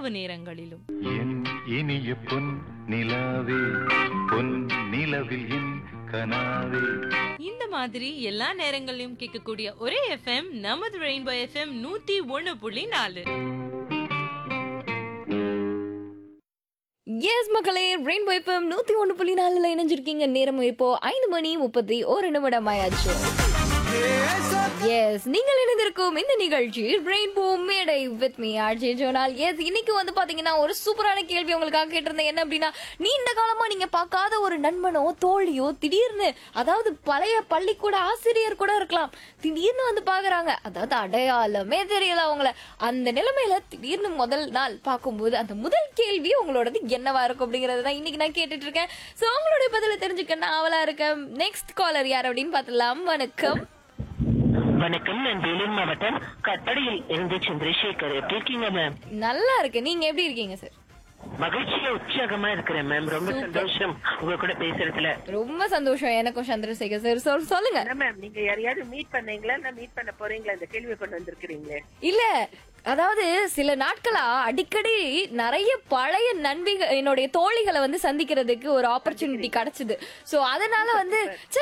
இரவு நேரங்களிலும் என் இனிய பொன் நிலாவே பொன் நிலவில் என் கனாவே இந்த மாதிரி எல்லா நேரங்களிலும் கேட்கக்கூடிய ஒரே எஃப்எம் நமது ரெயின்போ எஃப்எம் நூத்தி ஒண்ணு புள்ளி நாலு எஸ் மக்களே ரெயின்போ எஃப்எம் நூத்தி ஒன்று புள்ளி நாலுல இணைஞ்சிருக்கீங்க நேரம் இப்போ ஐந்து மணி முப்பத்தி ஒரு நிமிடம் ஆயாச்சு எஸ் நீங்கள் இணைந்திருக்கும் இந்த நிகழ்ச்சி ரெயின்போ மேடை with me RJ Jonal S இன்னைக்கு வந்து பாத்தீங்கன்னா ஒரு சூப்பரான கேள்வி உங்களுக்காக கேட்டிருந்தேன் என்ன அப்படின்னா நீண்ட காலமா நீங்க பார்க்காத ஒரு நண்பனோ தோழியோ திடீர்னு அதாவது பழைய பள்ளிக்கூட ஆசிரியர் கூட இருக்கலாம் திடீர்னு வந்து பாக்குறாங்க அதாவது அடையாளமே தெரியல அவங்கள அந்த நிலைமையில திடீர்னு முதல் நாள் பார்க்கும்போது அந்த முதல் கேள்வி உங்களோடது என்னவா இருக்கும் அப்படிங்கறத தான் இன்னைக்கு நான் கேட்டுட்டு இருக்கேன் சோ உங்களுடைய பதில தெரிஞ்சுக்க நான் அவளா இருக்கேன் நெக்ஸ்ட் காலர் யார் அப்படின்னு பார்த்தலாம் வணக்கம் வணக்கம் நான் வேலூர் மாவட்டம் கட்டடையில் இருந்து சந்திரசேகர் எப்படி இருக்கீங்க மேம் நல்லா இருக்கு நீங்க எப்படி இருக்கீங்க சார் மகிழ்ச்சியா உற்சாகமா இருக்கிறேன் மேம் ரொம்ப சந்தோஷம் உங்க கூட பேசுறதுல ரொம்ப சந்தோஷம் எனக்கும் சந்திரசேகர் சார் சொல் சொல்லுங்க என்ன மேம் நீங்க யாரையாவது மீட் பண்ணீங்களா இல்ல மீட் பண்ண போறீங்களா இந்த கேள்வி கொண்டு வந்திருக்கிறீங்களே இல்ல அதாவது சில நாட்களா அடிக்கடி நிறைய பழைய நண்பிகள் என்னுடைய தோழிகளை வந்து சந்திக்கிறதுக்கு ஒரு ஆப்பர்ச்சுனிட்டி கிடைச்சது சோ அதனால வந்து சரி